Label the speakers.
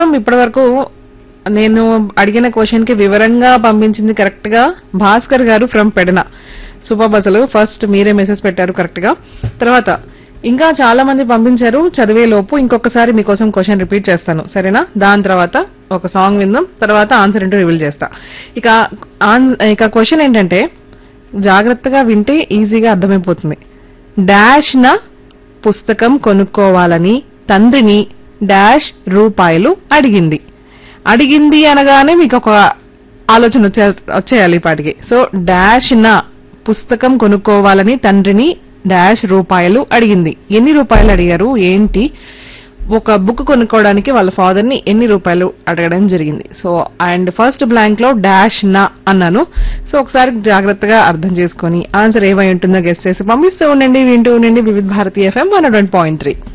Speaker 1: ఇప్పటి వరకు నేను అడిగిన క్వశ్చన్ కి వివరంగా పంపించింది కరెక్ట్ గా భాస్కర్ గారు ఫ్రమ్ పెడన సూపర్ అసలు ఫస్ట్ మీరే మెసేజ్ పెట్టారు కరెక్ట్ గా తర్వాత ఇంకా చాలా మంది పంపించారు చదివే లోపు ఇంకొకసారి మీకోసం క్వశ్చన్ రిపీట్ చేస్తాను సరేనా దాని తర్వాత ఒక సాంగ్ విందాం తర్వాత ఆన్సర్ ఏంటో రివీల్ చేస్తా ఇక ఆన్- ఇక క్వశ్చన్ ఏంటంటే జాగ్రత్తగా వింటే ఈజీగా అర్థమైపోతుంది డాష్ న పుస్తకం కొనుక్కోవాలని తండ్రిని డాష్ రూపాయలు అడిగింది అడిగింది అనగానే మీకు ఒక ఆలోచన వచ్చే వచ్చేయాలి ఈ పాటికి సో డాష్ నా పుస్తకం కొనుక్కోవాలని తండ్రిని డాష్ రూపాయలు అడిగింది ఎన్ని రూపాయలు అడిగారు ఏంటి ఒక బుక్ కొనుక్కోవడానికి వాళ్ళ ఫాదర్ ని ఎన్ని రూపాయలు అడగడం జరిగింది సో అండ్ ఫస్ట్ బ్లాంక్ లో డాష్ నా అన్నాను సో ఒకసారి జాగ్రత్తగా అర్థం చేసుకొని ఆన్సర్ ఏమై ఉంటుందో గెస్ట్ చేసి పంపిస్తూ ఉండండి వింటూ ఉండండి Vividh Bharati FM one point three